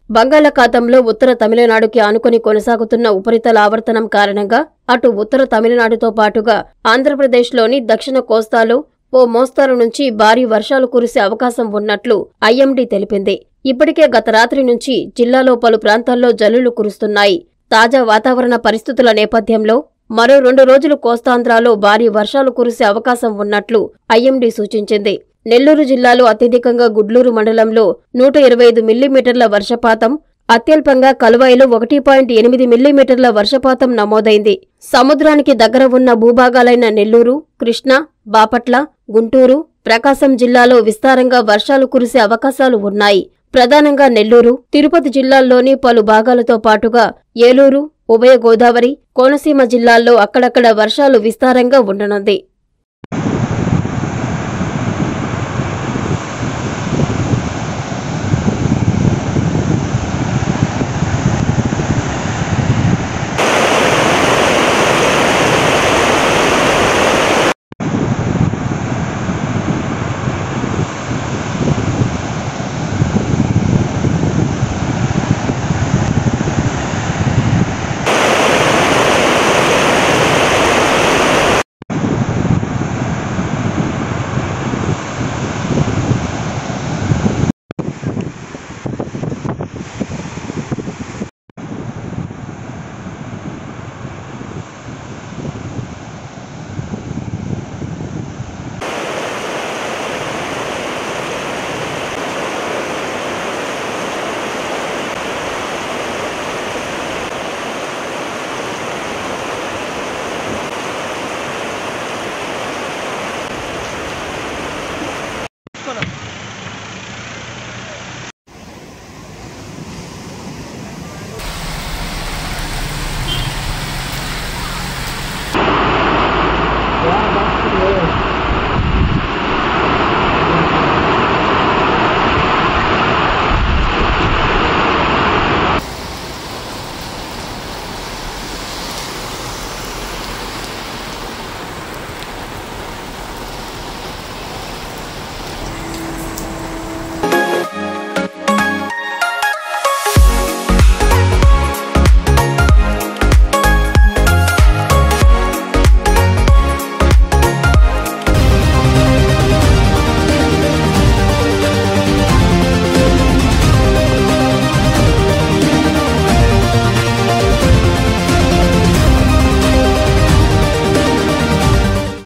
బంగాళాఖాతంలో ఉత్తర తమిళనాడుకి ఆనుకొని కొనసాగుతున్న ఉపరితల ఆవర్తనం కారణంగా అటు ఉత్తర తమిళనాడుతో పాటుగా ఆంధ్రప్రదేశ్లోని దక్షిణ కోస్తాలో ఓ మోస్తారు నుంచి భారీ వర్షాలు కురిసే అవకాశం ఉన్నట్లు ఐఎండీ తెలిపింది ఇప్పటికే గత రాత్రి నుంచి జిల్లాలో పలు ప్రాంతాల్లో జల్లులు కురుస్తున్నాయి తాజా వాతావరణ పరిస్థితుల నేపథ్యంలో మరో రెండు రోజులు కోస్తాంధ్రాలో భారీ వర్షాలు కురిసే అవకాశం ఉన్నట్లు ఐఎండీ సూచించింది నెల్లూరు జిల్లాలో అత్యధికంగా గుడ్లూరు మండలంలో నూట ఇరవై ఐదు మిల్లీమీటర్ల వర్షపాతం అత్యల్పంగా కలువాయిలో ఒకటి పాయింట్ ఎనిమిది మిల్లీమీటర్ల వర్షపాతం నమోదైంది సముద్రానికి దగ్గర ఉన్న భూభాగాలైన నెల్లూరు కృష్ణా బాపట్ల గుంటూరు ప్రకాశం జిల్లాలో విస్తారంగా వర్షాలు కురిసే అవకాశాలు ఉన్నాయి ప్రధానంగా నెల్లూరు తిరుపతి జిల్లాల్లోని పలు భాగాలతో పాటుగా ఏలూరు ఉభయ గోదావరి కోనసీమ జిల్లాల్లో అక్కడక్కడ వర్షాలు విస్తారంగా ఉండనుంది